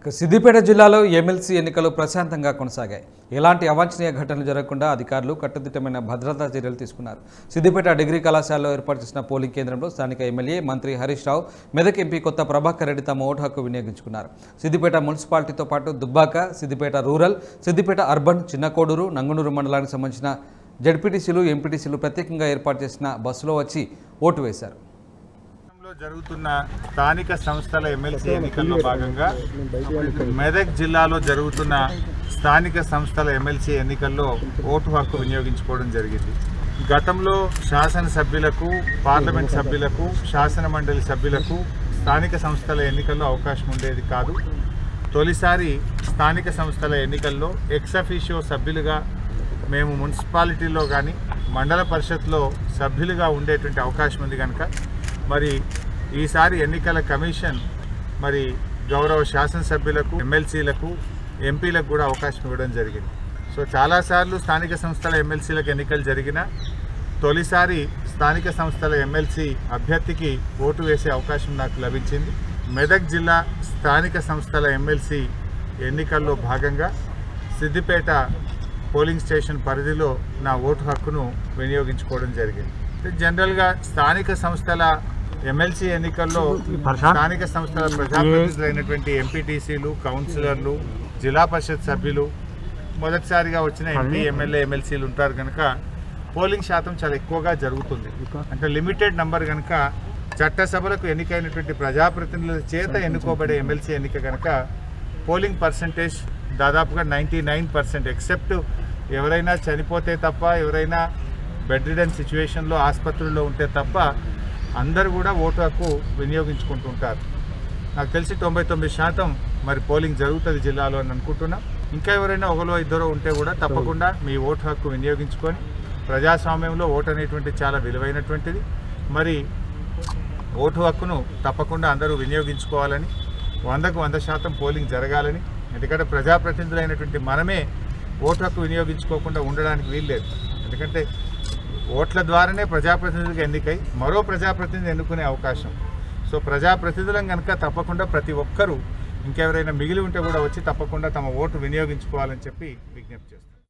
ఇక సిద్దిపేట జిల్లాలో ఎమ్మెల్సీ ఎన్నికలు ప్రశాంతంగా కొనసాగాయి ఎలాంటి అవాంఛనీయ ఘటనలు జరగకుండా అధికారులు కట్టుదిట్టమైన భద్రతా చర్యలు తీసుకున్నారు సిద్దిపేట డిగ్రీ కళాశాలలో ఏర్పాటు చేసిన పోలింగ్ కేంద్రంలో స్థానిక ఎమ్మెల్యే మంత్రి హరీష్ రావు మెదక్ ఎంపీ కొత్త ప్రభాకర్ రెడ్డి తమ ఓటు హక్కు వినియోగించుకున్నారు సిద్దిపేట మున్సిపాలిటీతో పాటు దుబ్బాక సిద్దిపేట రూరల్ సిద్దిపేట అర్బన్ చిన్నకోడూరు నంగునూరు మండలానికి సంబంధించిన జడ్పీటీసీలు ఎంపీటీసీలు ప్రత్యేకంగా ఏర్పాటు చేసిన బస్సులో వచ్చి ఓటు వేశారు రాష్ట్రంలో జరుగుతున్న స్థానిక సంస్థల ఎమ్మెల్సీ ఎన్నికల్లో భాగంగా మెదక్ జిల్లాలో జరుగుతున్న స్థానిక సంస్థల ఎమ్మెల్సీ ఎన్నికల్లో ఓటు హక్కు వినియోగించుకోవడం జరిగింది గతంలో శాసనసభ్యులకు పార్లమెంట్ సభ్యులకు శాసన మండలి సభ్యులకు స్థానిక సంస్థల ఎన్నికల్లో అవకాశం ఉండేది కాదు తొలిసారి స్థానిక సంస్థల ఎన్నికల్లో ఎక్సఫీషియో సభ్యులుగా మేము మున్సిపాలిటీలో కానీ మండల పరిషత్లో సభ్యులుగా ఉండేటువంటి అవకాశం ఉంది కనుక మరి ఈసారి ఎన్నికల కమిషన్ మరి గౌరవ శాసనసభ్యులకు ఎమ్మెల్సీలకు ఎంపీలకు కూడా అవకాశం ఇవ్వడం జరిగింది సో చాలాసార్లు స్థానిక సంస్థల ఎమ్మెల్సీలకు ఎన్నికలు జరిగిన తొలిసారి స్థానిక సంస్థల ఎమ్మెల్సీ అభ్యర్థికి ఓటు వేసే అవకాశం నాకు లభించింది మెదక్ జిల్లా స్థానిక సంస్థల ఎమ్మెల్సీ ఎన్నికల్లో భాగంగా సిద్దిపేట పోలింగ్ స్టేషన్ పరిధిలో నా ఓటు హక్కును వినియోగించుకోవడం జరిగింది జనరల్గా స్థానిక సంస్థల ఎమ్మెల్సీ ఎన్నికల్లో స్థానిక సంస్థల ప్రజాప్రతినిధులైనటువంటి ఎంపీటీసీలు కౌన్సిలర్లు జిల్లా పరిషత్ సభ్యులు మొదటిసారిగా వచ్చిన ఎంపీ ఎమ్మెల్యే ఎమ్మెల్సీలు ఉంటారు కనుక పోలింగ్ శాతం చాలా ఎక్కువగా జరుగుతుంది అంటే లిమిటెడ్ నంబర్ కనుక చట్టసభలకు ఎన్నికైనటువంటి ప్రజాప్రతినిధుల చేత ఎన్నుకోబడే ఎమ్మెల్సీ ఎన్నిక కనుక పోలింగ్ పర్సంటేజ్ దాదాపుగా నైంటీ నైన్ పర్సెంట్ ఎక్సెప్ట్ ఎవరైనా చనిపోతే తప్ప ఎవరైనా బెడ్ రిడన్ సిచ్యువేషన్లో ఆసుపత్రుల్లో ఉంటే తప్ప అందరూ కూడా ఓటు హక్కు వినియోగించుకుంటుంటారు నాకు తెలిసి తొంభై తొమ్మిది శాతం మరి పోలింగ్ జరుగుతుంది జిల్లాలో అని అనుకుంటున్నాం ఇంకా ఎవరైనా ఒకలో ఇద్దరు ఉంటే కూడా తప్పకుండా మీ ఓటు హక్కు వినియోగించుకొని ప్రజాస్వామ్యంలో ఓటు అనేటువంటి చాలా విలువైనటువంటిది మరి ఓటు హక్కును తప్పకుండా అందరూ వినియోగించుకోవాలని వందకు వంద శాతం పోలింగ్ జరగాలని ఎందుకంటే ప్రజాప్రతినిధులైనటువంటి మనమే ఓటు హక్కు వినియోగించుకోకుండా ఉండడానికి వీల్లేదు ఎందుకంటే ఓట్ల ద్వారానే ప్రజాప్రతినిధులకు ఎన్నికై మరో ప్రజాప్రతినిధి ఎన్నుకునే అవకాశం సో ప్రజాప్రతినిధులం కనుక తప్పకుండా ప్రతి ఒక్కరూ ఇంకెవరైనా మిగిలి ఉంటే కూడా వచ్చి తప్పకుండా తమ ఓటు వినియోగించుకోవాలని చెప్పి విజ్ఞప్తి చేస్తాను